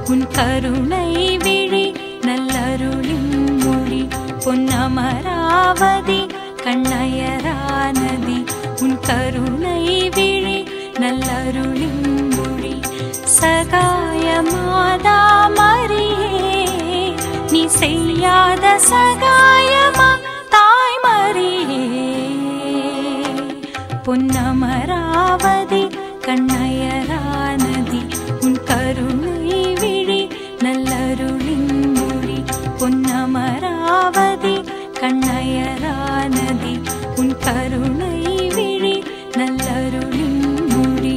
உன் கருணை விழி நல்லருளின் மொழி பொன்னமராவதி கண்ணயரானதி உன் கருணை விழி நல்லருளின் மொழி சகாய மாதா மரியே நீ செய்யாத சகாயமா தாய் மரியே பொன்னமராவதி கண்ணயரானதி உன் கருணை விழி நல்லருளின் மொழி பொன்னமராவதி கண்ணயரானதி உன் கருணை விழி நல்லருளின் மொழி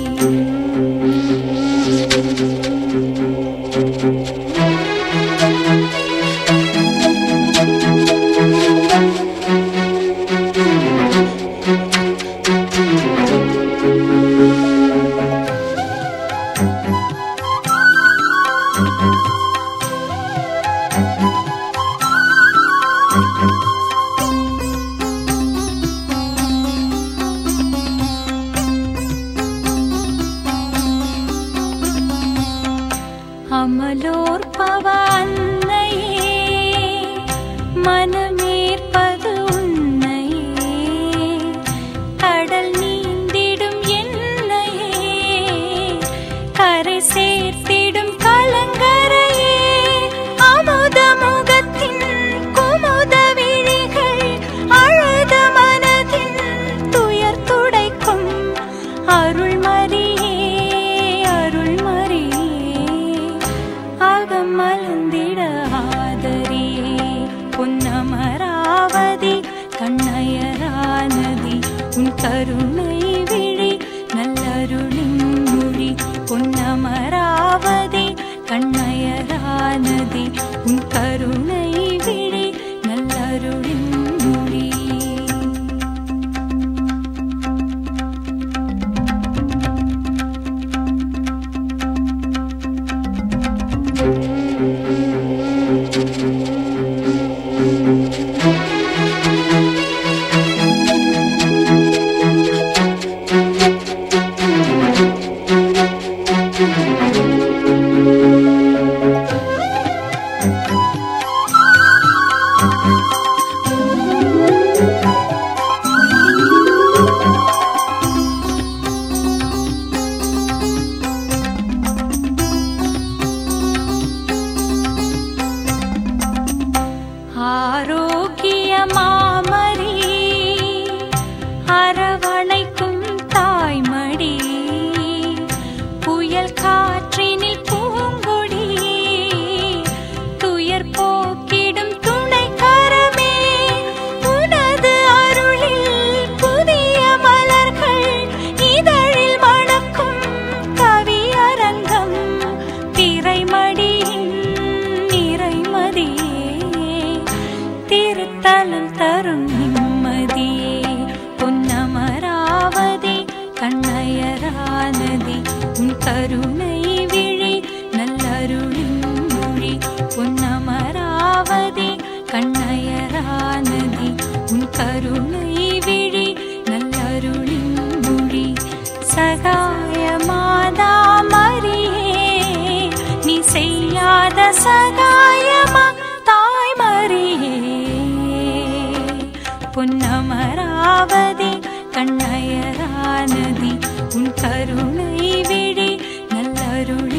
அமலோற்பவ அன்னையே மனமேற்பது உன்னையே கடல் நீந்திடும் என்னையே கரை சேர்த்திடும் கலங்கரையே அமுத முகத்தின் குமுத விழிகள் அழுத மனதின் துயர் துடைக்கும் அருள்மரியே அருள்மரியே அகம் மலர்ந்திட ஆதரியே பொன்னமராவதி கண்ணயரானதி உன் கருணை விழி நல்லருளின் மொழி பொன்னமராவதி கண்ணயரானதி உன் கருணை விழி நல்லருளின் மொழி ஆரோக்கிய மாமரி அரவணைக்கும் தாய்மடி புயல் காற்றினில் பூங்கொடி துயர் போக்கிடும் துணை கரமே உனது அருளில் புதிய மலர்கள் இதழில் மணக்கும் கவியரங்கம் திரைமடியின் நிறைமதியே திருத்தலம் தரும் நிம்மதியே பொன்னமராவதி கண்ணயரானதி உன் கருணை விழி நல்லருளின் மொழி பொன்னமராவதி கண்ணயரானதி உன் கருணை விழி நல்லருளின் மொழி சகாய மாதா மரியே நீ செய்யாத சகாயமா தாய் மரியே பொன்னமராவதி கண்ணயரானதி உன் கருணை விழி நல்லருளி